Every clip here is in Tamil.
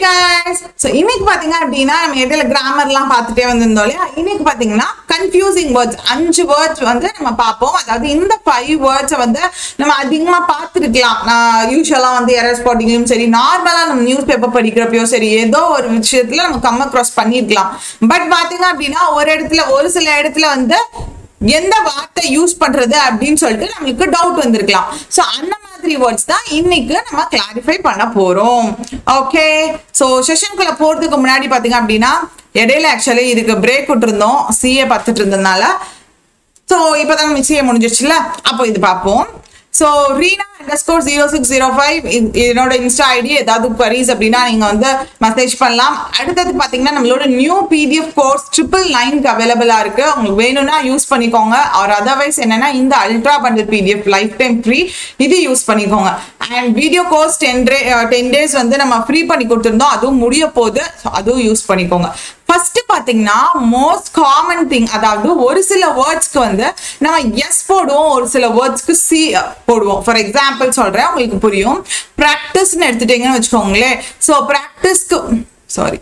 guys ஸோ இன்னைக்கு பாத்தீங்க அப்படின்னா நம்ம இடையில கிராமர்லாம் பார்த்துட்டே வந்திருந்தோம் இல்லையா இன்னைக்கு பாத்தீங்கன்னா கன்ஃபியூசிங் வேர்ட்ஸ் அஞ்சு வேர்ட்ஸ் வந்து நம்ம பார்ப்போம் அதாவது இந்த ஃபைவ் வேர்ட்ஸை வந்து நம்ம அதிகமா பார்த்துருக்கலாம் யூஸ்வலாக வந்து எரர் ஸ்பாட்டிங்லையும் சரி நார்மலாக நம்ம நியூஸ் பேப்பர் படிக்கிறப்பயோ சரி ஏதோ ஒரு விஷயத்துல நம்ம கம் அக்ராஸ் பண்ணியிருக்கலாம் பட் பாத்தீங்க அப்படின்னா ஒரு இடத்துல ஒரு சில இடத்துல வந்து எந்த வார்த்தை யூஸ் பண்றது அப்படின்னு சொல்லிட்டு நம்மளுக்கு டவுட் வந்திருக்கலாம் சோ அந்த மாதிரி வேர்ட்ஸ் தான் இன்னைக்கு நம்ம கிளாரிஃபை பண்ண போறோம் ஓகே சோ செஷனுக்குள்ள போறதுக்கு முன்னாடி பாத்தீங்க அப்படின்னா இடையில ஆக்சுவலி இதுக்கு பிரேக் விட்டுருந்தோம் சிஏ பார்த்துட்டு இருந்ததுனால ஸோ இப்போதான் நம்ம சிஏ முடிஞ்சிருச்சுல அப்போ இது பார்ப்போம் so Reena underscore zero six zero five என்னோட இன்ஸ்டா ஐடி ஏதாவது queries அப்படின்னா நீங்கள் வந்து மெசேஜ் பண்ணலாம் அடுத்தது பார்த்தீங்கன்னா நம்மளோட நியூ பிடிஎஃப் கோர்ஸ் ட்ரிபிள் நைன்க்கு அவைலபிளாக இருக்கு உங்களுக்கு வேணும்னா யூஸ் பண்ணிக்கோங்க ஆர் அதர்வைஸ் என்னன்னா இந்த ultra bundle PDF lifetime free இது யூஸ் பண்ணிக்கோங்க and video course ten day ten days வந்து நம்ம ஃப்ரீ பண்ணி கொடுத்துருந்தோம் அதுவும் முடிய போகுது So அதுவும் யூஸ் பண்ணிக்கோங்க ஃபர்ஸ்ட் பாத்தீங்கன்னா மோஸ்ட் காமன் திங் அதாவது ஒரு சில வேர்ட்ஸ்க்கு வந்து நம்ம எஸ் போடுவோம் ஒரு சில வேர்ட்ஸ்க்கு சி போடுவோம் ஃபார் எக்ஸாம்பிள் சொல்றேன் உங்களுக்கு புரியும் ப்ராக்டிஸ்னு எடுத்துட்டீங்கன்னு வச்சுக்கோங்களேன் ஸோ ப்ராக்டிஸ்க்கு சாரி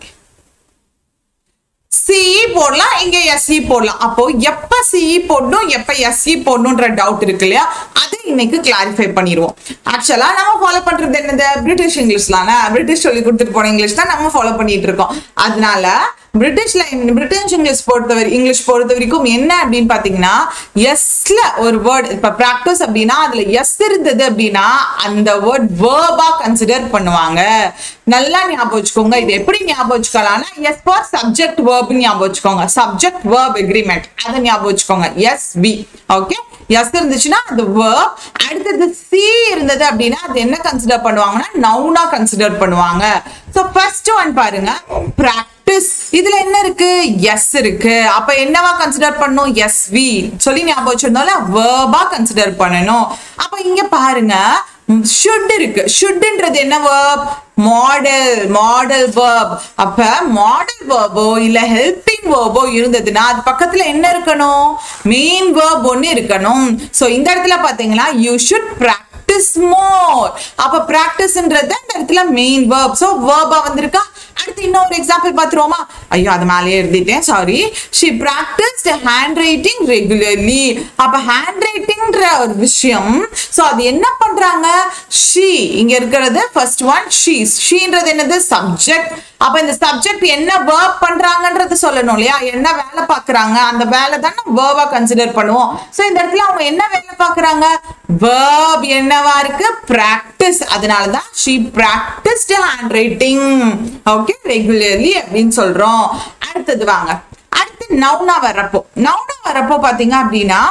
சிஇ போடலாம் இங்க எஸ்இ போடலாம் அப்போ எப்ப சிஇ போடணும் எப்ப எஸ்இ போடணும்ன்ற டவுட் இருக்கு இல்லையா அது இன்னைக்கு கிளாரிஃபை பண்ணிடுவோம் ஆக்சுவலா நம்ம ஃபாலோ பண்றது என்னது பிரிட்டிஷ் இங்கிலீஷ்லான பிரிட்டிஷ் சொல்லி கொடுத்துட்டு போன இங்கிலீஷ் தான் நம்ம ஃபாலோ பண்ணிட்டு இருக்கோம் அதனால பிரிட்டிஷ்ல பிரிட்டிஷ் இங்கிலீஷ் பொறுத்த வரை இங்கிலீஷ் பொறுத்த வரைக்கும் என்ன அப்படின்னு பாத்தீங்கன்னா எஸ்ல ஒரு வேர்ட் இப்ப பிராக்டிஸ் அப்படின்னா அதுல எஸ் இருந்தது அப்படின்னா அந்த வேர்ட் வேர்பா கன்சிடர் பண்ணுவாங்க நல்லா ஞாபகம் வச்சுக்கோங்க இது எப்படி ஞாபகம் வச்சுக்கலாம்னா எஸ் ஃபார் சப்ஜெக்ட் வேர்ப் ஞாபகம் வச்சுக்கோங்க சப்ஜெக்ட் வேர்ப் எக்ரிமெண்ட் அதை ஞாபகம் வச்சுக்கோங்க எஸ் வி ஓகே எஸ் இருந்துச்சுன்னா அது வேர்ப் அடுத்தது சி இருந்தது அப்படின்னா அது என்ன கன்சிடர் பண்ணுவாங்கன்னா நவுனா கன்சிடர் பண்ணுவாங்க ஸோ ஃபர்ஸ்ட் ஒன் பாருங்க பிராக்டிஸ் இதுல என்ன இருக்கு எஸ் இருக்கு அப்ப என்னவா கன்சிடர் பண்ணும் எஸ் வி சொல்லி ஞாபகம் வச்சிருந்தோம்ல வேர்பா கன்சிடர் பண்ணணும் அப்ப இங்க பாருங்க ஷுட் இருக்கு ஷுட்ன்றது என்ன வேர்ப் மாடல் மாடல் வேர்ப் அப்ப மாடல் வேர்போ இல்ல ஹெல்பிங் வேர்போ இருந்ததுன்னா அது பக்கத்துல என்ன இருக்கணும் மெயின் வேர்ப் ஒன்னு இருக்கணும் சோ இந்த இடத்துல பாத்தீங்கன்னா யூ ஷுட் பிராக்டிஸ் மோர் அப்ப பிராக்டிஸ்ன்றது இந்த இடத்துல மெயின் வேர்ப் சோ வேர்பா வந்திருக்கா அடுத்து இன்னொரு எக்ஸாம்பிள் பார்த்துருவோமா ஐயோ அது மேலேயே எழுதிட்டேன் sorry she practised hand writing regularly அப்ப ஹேண்ட் ரைட்டிங்ன்ற ஒரு விஷயம் சோ அது என்ன பண்றாங்க ஷி இங்க இருக்கிறது ஃபர்ஸ்ட் ஒன் ஷீ ஷீன்றது என்னது சப்ஜெக்ட் அப்ப இந்த சப்ஜெக்ட் என்ன வேர்ப் பண்றாங்கன்றது சொல்லணும் இல்லையா என்ன வேலை பாக்குறாங்க அந்த வேலை தான் நம்ம வேர்பா கன்சிடர் பண்ணுவோம் சோ இந்த இடத்துல அவங்க என்ன வேலை பாக்குறாங்க வேர்ப் என்னவா இருக்கு பிராக்டிஸ் அதனாலதான் she practised hand writing okay regularly அப்படின்னு சொல்றோம் அடுத்தது வாங்க அடுத்து நவுனா வர்றப்போ நவுனா வர்றப்போ பாத்தீங்க அப்படின்னா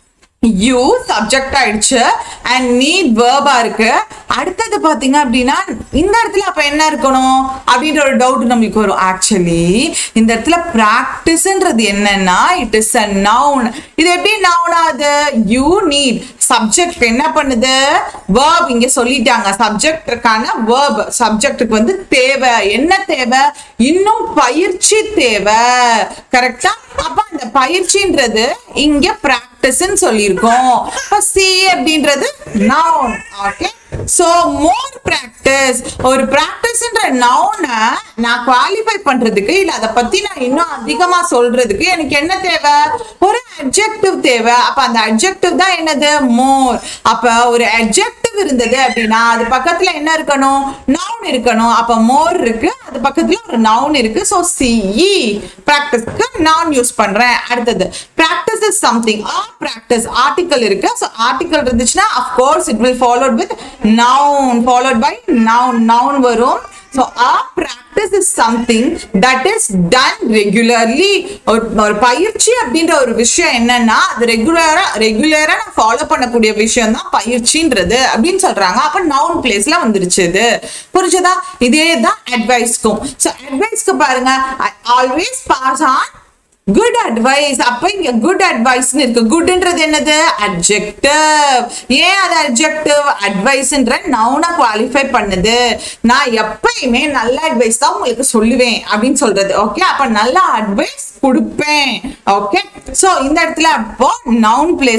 யூ சப்ஜெக்ட் ஆயிடுச்சு அண்ட் நீட் வேர்பா இருக்கு அடுத்தது பாத்தீங்க அப்படின்னா இந்த இடத்துல அப்ப என்ன இருக்கணும் அப்படின்ற ஒரு டவுட் நம்மளுக்கு வரும் ஆக்சுவலி இந்த இடத்துல பிராக்டிஸ்ன்றது என்னன்னா இட் இஸ் அ நவுன் இது எப்படி நவுன் ஆகுது யூ நீட் சப்ஜெக்ட் என்ன பண்ணுது வேர்ப் இங்க சொல்லிட்டாங்க சப்ஜெக்டுக்கான வேர்ப் சப்ஜெக்ட்டுக்கு வந்து தேவை என்ன தேவை இன்னும் பயிற்சி தேவை கரெக்டா அப்ப அந்த பயிற்சின்றது இங்க பிராக்டிஸ்ன்னு சொல்லியிருக்கோம் இப்ப சி அப்படின்றது noun okay so more practice ஒரு பிராக்டிஸ்ன்ற நவுனை நான் குவாலிஃபை பண்றதுக்கு இல்ல அதை பத்தி நான் இன்னும் அதிகமா சொல்றதுக்கு எனக்கு என்ன தேவை ஒரு அட்ஜெக்டிவ் தேவை அப்ப அந்த அட்ஜெக்டிவ் தான் என்னது மோர் அப்ப ஒரு அட்ஜெக்டிவ் இருந்தது அப்படின்னா அது பக்கத்துல என்ன இருக்கணும் நவுன் இருக்கணும் அப்ப மோர் இருக்கு அது பக்கத்துல ஒரு நவுன் இருக்கு சோ சிஇ பிராக்டிஸ்க்கு நவுன் யூஸ் பண்றேன் அடுத்தது practice is something a practice article இருக்கு சோ ஆர்டிகல் இருந்துச்சுன்னா of course it will followed with noun followed by noun noun வரும் so a practice is something that is done regularly ஒரு ஒரு பயிற்சி அப்படின்ற ஒரு விஷயம் என்னன்னா அது ரெகுலரா ரெகுலரா நான் ஃபாலோ பண்ணக்கூடிய விஷயம் தான் பயிற்சின்றது அப்படின்னு சொல்றாங்க அப்ப நவுன் பிளேஸ்ல வந்துருச்சு இது புரிஞ்சதா இதே தான் அட்வைஸ்க்கும் ஸோ அட்வைஸ்க்கு பாருங்க always pass on good advice அப்ப இங்க குட் அட்வைஸ்னு இருக்கு குட்ன்றது என்னது அட்ஜெக்டிவ் ஏன் அது அட்ஜெக்டிவ் அட்வைஸ்ன்ற நவுனை குவாலிஃபை பண்ணுது நான் எப்பயுமே நல்ல அட்வைஸ் தான் உங்களுக்கு சொல்லுவேன் அப்படின்னு சொல்றது ஓகே அப்ப நல்ல அட்வைஸ் கொடுப்பேன் ஓகே சோ இந்த இடத்துல அப்போ நவுன் பிளேஸ்ல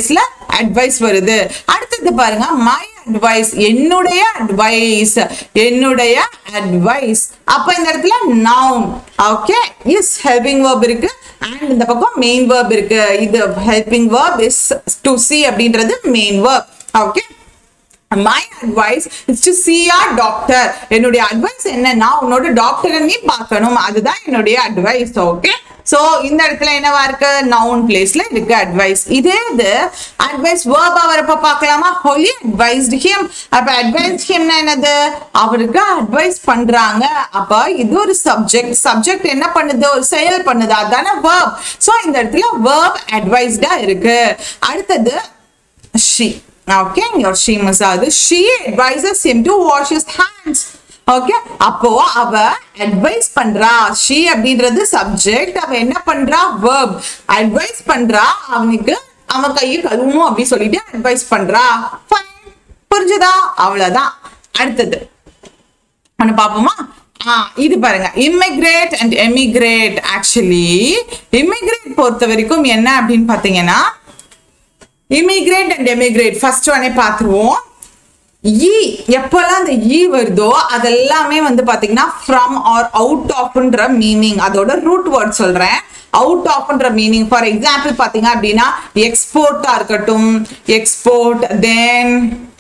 அட்வைஸ் வருது அடுத்தது பாருங்க மை அட்வைஸ் என்னுடைய அட்வைஸ் என்னுடைய அட்வைஸ் அப்ப இந்த இடத்துல noun okay is helping verb இருக்கு அண்ட் இந்த பக்கம் மெயின் verb இருக்கு இது helping verb is to see அப்படின்றது main verb okay my advice is to see your doctor என்னுடைய அட்வைஸ் என்னன்னா உன்னோட டாக்டரை நீ பார்க்கணும் அதுதான் என்னுடைய அட்வைஸ் ஓகே சோ இந்த இடத்துல என்னவா இருக்கு நவுன் பிளேஸ்ல இருக்கு அட்வைஸ் இதே இது அட்வைஸ் வேர்பா வரப்ப பார்க்கலாமா ஹோலி அட்வைஸ்ட் ஹிம் அப்ப அட்வைஸ் ஹிம்னா என்னது அவருக்கு அட்வைஸ் பண்றாங்க அப்ப இது ஒரு சப்ஜெக்ட் சப்ஜெக்ட் என்ன பண்ணுது ஒரு செயல் பண்ணுது அதான வேர்ப் சோ இந்த இடத்துல வேர்ப் அட்வைஸ்டா இருக்கு அடுத்தது she okay your she மசாது she advises him to wash his hands okay அப்போ அவ அட்வைஸ் பண்றா she அப்படின்றது சப்ஜெக்ட் அவ என்ன பண்றா verb அட்வைஸ் பண்றா அவனுக்கு அவன் கையை கழுவணும் அப்படி சொல்லிட்டு அட்வைஸ் பண்றா Fine. புரிஞ்சுதா அவ்வளவுதான் அடுத்தது ஒண்ணு பாப்போமா ஆ இது பாருங்க immigrate and emigrate actually immigrate பொறுத்த வரைக்கும் என்ன அப்படின்னு பாத்தீங்கன்னா இமிகிரேட் அண்ட் எமிகிரேட் ஃபர்ஸ்ட் உடனே பார்த்துருவோம் ஈ எப்பெல்லாம் அந்த ஈ வருதோ அதெல்லாமே வந்து பாத்தீங்கன்னா ஃப்ரம் ஆர் அவுட் ஆஃப்ன்ற மீனிங் அதோட ரூட் வேர்ட் சொல்றேன் அவுட் ஆஃப்ன்ற மீனிங் ஃபார் எக்ஸாம்பிள் பாத்தீங்க அப்படின்னா எக்ஸ்போர்ட்டா இருக்கட்டும் எக்ஸ்போர்ட் தென்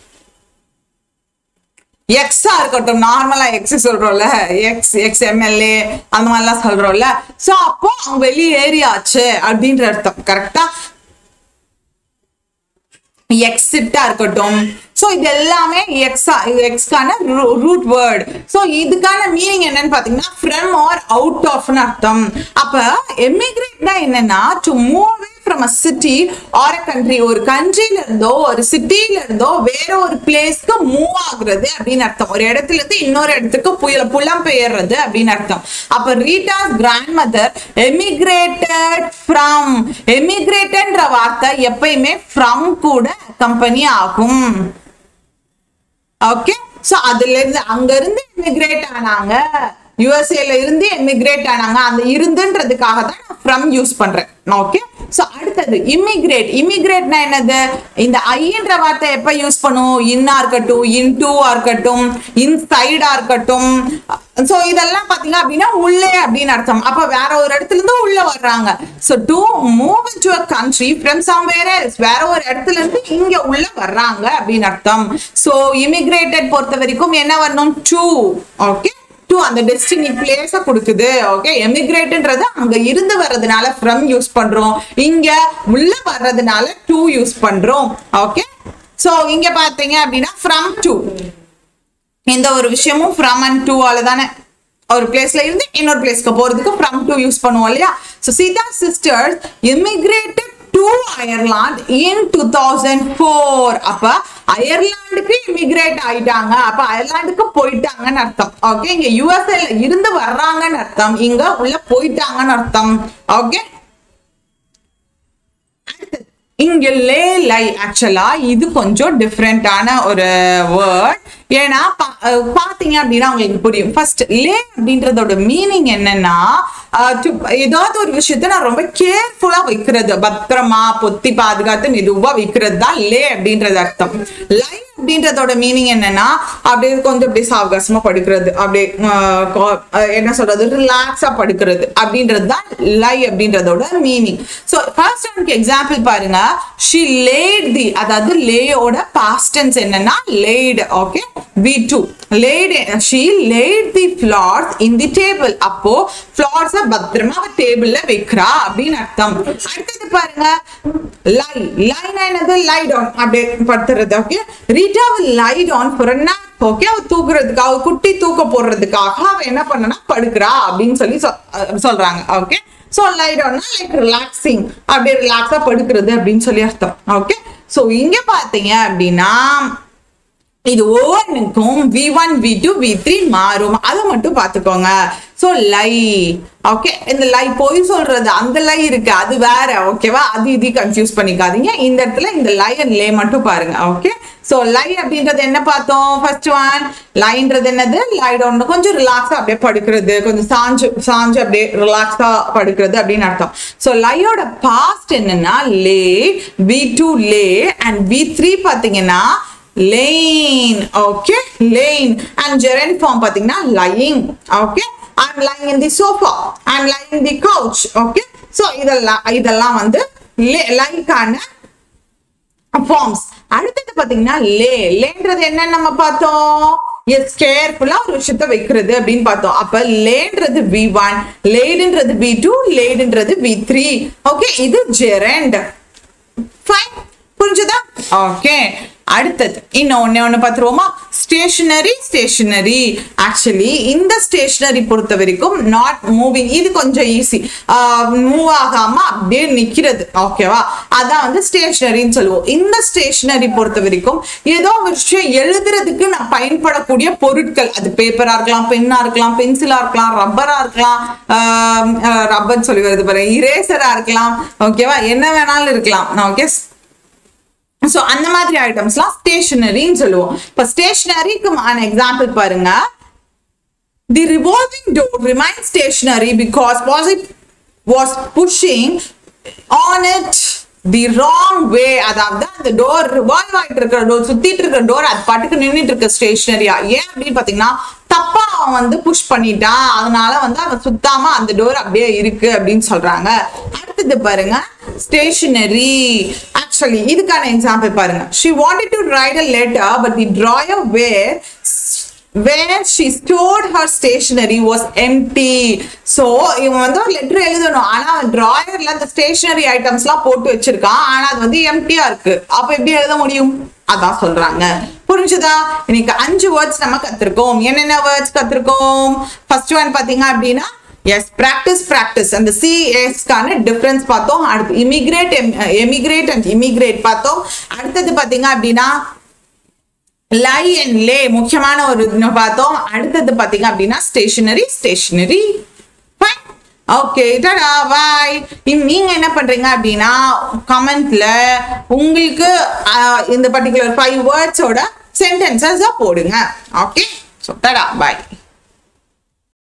எக்ஸா இருக்கட்டும் நார்மலா எக்ஸ் சொல்றோம்ல எக்ஸ் எக்ஸ் எம்எல்ஏ அந்த மாதிரிலாம் சொல்றோம்ல சோ அப்போ அவங்க வெளியே ஏறியாச்சு அப்படின்ற அர்த்தம் கரெக்டா எக்ஸிட்டா இருக்கட்டும் சோ இது எல்லாமே எக்ஸா எக்ஸ்க்கான ரூட் வேர்ட் சோ இதுக்கான மீனிங் என்னன்னு பாத்தீங்கன்னா ஃப்ரம் ஆர் அவுட் ஆஃப்னு அர்த்தம் அப்ப எமிகிரேட்னா என்னன்னா to move from a city or a country ஒரு கண்ட்ரில இருந்தோ ஒரு சிட்டில இருந்தோ வேற ஒரு பிளேஸ்க்கு மூவ் ஆகுறது அப்படின்னு அர்த்தம் ஒரு இடத்துல இருந்து இன்னொரு இடத்துக்கு புயல புலம் பெயர்றது அப்படின்னு அர்த்தம் அப்ப Rita's grandmother emigrated from எமிகிரேட்டன்ற வார்த்தை எப்பயுமே ஃப்ரம் கூட கம்பெனி ஆகும் ஓகே சோ அதுல இருந்து அங்க இருந்து எமிகிரேட் ஆனாங்க யுஎஸ்ஏல இருந்து எமிகிரேட் ஆனாங்க அந்த இருந்துன்றதுக்காக தான் நான் ஃப்ரம் யூஸ் பண்றேன் ஓகே சோ அடுத்தது இமிகிரேட் இமிகிரேட்னா என்னது இந்த ஐன்ற வார்த்தை எப்ப யூஸ் பண்ணுவோம் இன்னா இருக்கட்டும் இன் டூவா இருக்கட்டும் இன்சைடா இருக்கட்டும் சோ இதெல்லாம் பாத்தீங்க அப்படின்னா உள்ளே அப்படின்னு அர்த்தம் அப்ப வேற ஒரு இடத்துல இருந்து உள்ள வர்றாங்க so to move to a country from somewhere else வேற ஒரு இடத்துல இருந்து இங்க உள்ள வர்றாங்க அப்படின்னு அர்த்தம் சோ இமிகிரேட்டட் பொறுத்த வரைக்கும் என்ன வரணும் டு ஓகே டு அந்த டெஸ்டினி பிளேஸ கொடுக்குது ஓகே எமிகிரேட்ன்றது அங்க இருந்து வர்றதுனால ஃப்ரம் யூஸ் பண்றோம் இங்க உள்ள வர்றதுனால டு யூஸ் பண்றோம் ஓகே சோ இங்க பாத்தீங்க அப்படின்னா ஃப்ரம் டு எந்த ஒரு விஷயமும் ஃப்ரம் அண்ட் டு ஆல தானே ஒரு பிளேஸ்ல இருந்து இன்னொரு பிளேஸ்க்கு போறதுக்கு ஃப்ரம் டு யூஸ் பண்ணுவோம் இல்லையா so Sita sisters immigrated to Ireland in two thousand four அப்ப அயர்லாந்துக்கு இமிகிரேட் ஆயிட்டாங்க அப்ப அயர்லாந்துக்கு போயிட்டாங்கன்னு அர்த்தம் ஓகே இங்க யூஎஸ்ஏல இருந்து வர்றாங்கன்னு அர்த்தம் இங்க உள்ள போயிட்டாங்கன்னு அர்த்தம் ஓகே இங்க லே லை ஆக்சுவலா இது கொஞ்சம் டிஃப்ரெண்டான ஒரு வேர்ட் ஏன்னா பா- அஹ் பாத்தீங்க அப்படின்னா உங்களுக்கு புரியும் ஃபர்ஸ்ட் லே அப்படின்றதோட மீனிங் என்னன்னா அஹ் to- ஏதாவது ஒரு விஷயத்த நான் ரொம்ப கேர்ஃபுல்லா வைக்கிறது பத்திரமா பொத்தி பாதுகாத்து மெதுவா வைக்கிறது தான் லே அப்படின்றது அர்த்தம் லை அப்படின்றதோட மீனிங் என்னன்னா அப்படியே கொஞ்சம் அப்படியே சாவகாசமா படுக்கிறது அப்படியே அஹ், கோ- அஹ், என்ன சொல்றது ரிலாக்ஸா படுக்கிறது அப்படின்றது தான் லை அப்படின்றதோட மீனிங் ஸோ ஃபர்ஸ்ட் எனக்கு எக்ஸாம்பிள் பாருங்க ஷி லேட் தி அதாவது லேயோட பாஸ்ட் டென்ஸ் என்னன்னா laid okay V two laid she laid the flowers in the table அப்போ ஃபிளார்ஸ பத்திரமா டேபிள்ல வைக்கிறா அப்படின்னு அர்த்தம் அடுத்தது பாருங்க லை லைனா என்னது லை டவுன் அப்படியே படுத்துறது okay Rita will lie down for a nap okay அவ தூக்குறதுக்கு அவ குட்டி தூக்க போடுறதுக்காக அவ என்ன பண்ணனா படுக்கிறா அப்படின்னு சொல்லி சொ- அஹ் சொல்றாங்க ஓகே சோ லை டவுன்னா லைக் ரிலாக்ஸிங் அப்படியே ரிலாக்ஸா படுக்கிறது அப்படின்னு சொல்லி அர்த்தம் ஓகே சோ இங்க பாத்தீங்க அப்படின்னா இது ஒவ்வொன்றுக்கும் V one V two V three மாறும் அதை மட்டும் பார்த்துக்கோங்க ஸோ லை ஓகே இந்த லை பொய் சொல்றது அந்த லை இருக்கு அது வேற ஓகேவா அது இது கன்ஃபியூஸ் பண்ணிக்காதீங்க இந்த இடத்துல இந்த லை அண்ட் லே மட்டும் பாருங்க ஓகே ஸோ லை அப்படின்றது என்ன பார்த்தோம் ஃபர்ஸ்ட் ஒன் லைன்றது என்னது லை டவுன் கொஞ்சம் ரிலாக்ஸா அப்படியே படுக்கிறது கொஞ்சம் சாஞ்சு சாஞ்சு அப்படியே ரிலாக்ஸா படுக்கிறது அப்படின்னு அர்த்தம் ஸோ லையோட பாஸ்ட் என்னன்னா lay V two lay and V three பார்த்தீங்கன்னா lane okay lane and gerund form பாத்தீங்கன்னா lying okay i'm lying in the sofa i'm lying in the couch okay so இதெல்லாம் இதெல்லாம் வந்து லைக்கான ஃபார்ம்ஸ் அடுத்தது பாத்தீங்கன்னா லே லேன்றது என்ன நம்ம பார்த்தோம் எஸ் கேர்ஃபுல்லா ஒரு விஷயத்த வைக்கிறது அப்படின்னு பார்த்தோம் அப்ப லேன்றது வி ஒன் லேடுன்றது வி டூ லேடுன்றது வி த்ரீ ஓகே இது ஜெரண்ட் ஃபைன் புரிஞ்சுதா ஓகே அடுத்தது இன்னும் ஒண்ணு ஒண்ணு பார்த்துருவோமா ஸ்டேஷனரி ஸ்டேஷனரி ஆக்சுவலி இந்த ஸ்டேஷனரி பொறுத்த வரைக்கும் நாட் மூவிங் இது கொஞ்சம் ஈஸி மூவ் ஆகாம அப்படியே நிக்கிறது ஓகேவா அதான் வந்து ஸ்டேஷனரின்னு சொல்லுவோம் இந்த ஸ்டேஷனரி பொறுத்த வரைக்கும் ஏதோ ஒரு விஷயம் எழுதுறதுக்கு நான் பயன்படக்கூடிய பொருட்கள் அது பேப்பரா இருக்கலாம் பென்னா இருக்கலாம் பென்சிலா இருக்கலாம் ரப்பரா இருக்கலாம் ரப்பர் சொல்லி வருது பாருங்க இரேசரா இருக்கலாம் ஓகேவா என்ன வேணாலும் இருக்கலாம் ஓகே ஸோ அந்த மாதிரி ஐட்டம்ஸ்லாம் ஸ்டேஷனரின்னு சொல்லுவோம் இப்போ ஸ்டேஷனரிக்கு ஆன எக்ஸாம்பிள் பாருங்க the revolving door remain stationary because was it was pushing on it the wrong way அதாவது அந்த டோர் ரிவால்வ் ஆகிட்டு இருக்கிற டோர் சுத்திட்டு இருக்கிற டோர் அது பாட்டுக்கு நின்றுட்டு இருக்க ஸ்டேஷனரியா ஏன் அப்படின்னு பாத்தீங்கன்னா தப்பா அவன் வந்து புஷ் பண்ணிட்டான் அதனால வந்து அவன் சுத்தாம அந்த டோர் அப்படியே இருக்கு அப்படின்னு சொல்றாங்க அடுத்தது பாருங்க ஸ்டேஷனரி ஆக்சுவலி இதுக்கான எக்ஸாம்பிள் பாருங்க she wanted to write a letter but the drawer where where she stored her stationery was empty so இவன் வந்து ஒரு லெட்டர் எழுதணும் ஆனா அவன் டிராயர்ல அந்த ஸ்டேஷனரி ஐட்டம்ஸ்லாம் போட்டு வச்சிருக்கான் ஆனா அது வந்து எம்டியா இருக்கு அப்ப எப்படி எழுத முடியும் அதான் சொல்றாங்க புரிஞ்சுதா இன்னைக்கு அஞ்சு வேர்ட்ஸ் நம்ம கத்திருக்கோம் என்னென்ன வேர்ட்ஸ் கத்திருக்கோம் ஃபர்ஸ்ட் ஒன் பாத்தீங்க அப்படின்னா எஸ் பிராக்டிஸ் பிராக்டிஸ் அந்த சிஎஸ்க்கான டிஃபரன்ஸ் பார்த்தோம் அடுத்து இமிகிரேட் எமிகிரேட் அண்ட் இமிகிரேட் பார்த்தோம் அடுத்தது பாத்தீங்க அப்படின்னா லை அண்ட் லே முக்கியமான ஒரு இது பார்த்தோம் அடுத்தது பாத்தீங்க அப்படின்னா ஸ்டேஷனரி ஸ்டேஷனரி ஓகே டடா பாய் நீங்க என்ன பண்றீங்க அப்படின்னா கமெண்ட்ல உங்களுக்கு ஆஹ், இந்த பர்டிகுலர் ஃபைவ் வேர்ட்ஸோட சென்டென்சஸ் போடுங்க ஓகே ஸோ டடா பாய்